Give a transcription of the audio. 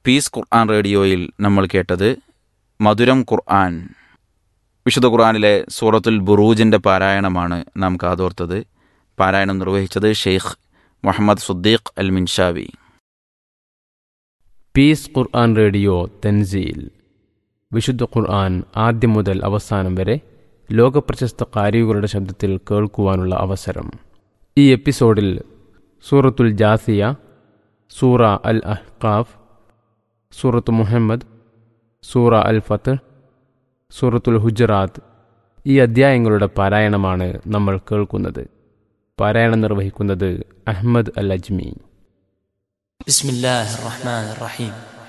piece ഖുർആൻ റേഡിയോയിൽ നമ്മൾ കേട്ടത് മധുരം ഖുർആൻ വിശുദ്ധ ഖുർആനിലെ സൂറത്തുൽ ബുറൂജിൻ്റെ പാരായണമാണ് നാം കാതോർത്തത് പാരായണം നിർവഹിച്ചത് Sheikh Muhammad Siddiq al Minshawi peace Quran radio Tanzil വിശുദ്ധ ഖുർആൻ ആദ്യം മുതൽ അവസാനം വരെ ലോകപ്രശസ്ത കാരികളുടെ ശബ്ദത്തിൽ കേൾക്കുവാനുള്ള അവസരം ഈ എപ്പിസോഡിൽ സൂറത്തുൽ ജാസിയ സൂറ അൽ അഹ്കാഫ് സൂറത്ത് മുഹമ്മദ് സൂറ അൽ ഫത്ത് സൂറത്തുൽ ഹുജറാത്ത് ഈ അധ്യായങ്ങളുടെ പാരായണമാണ് നമ്മൾ കേൾക്കുന്നത് പാരായണം നിർവഹിക്കുന്നത് അഹമ്മദ് അൽ അജ്മി بسم الله الرحمن الرحيم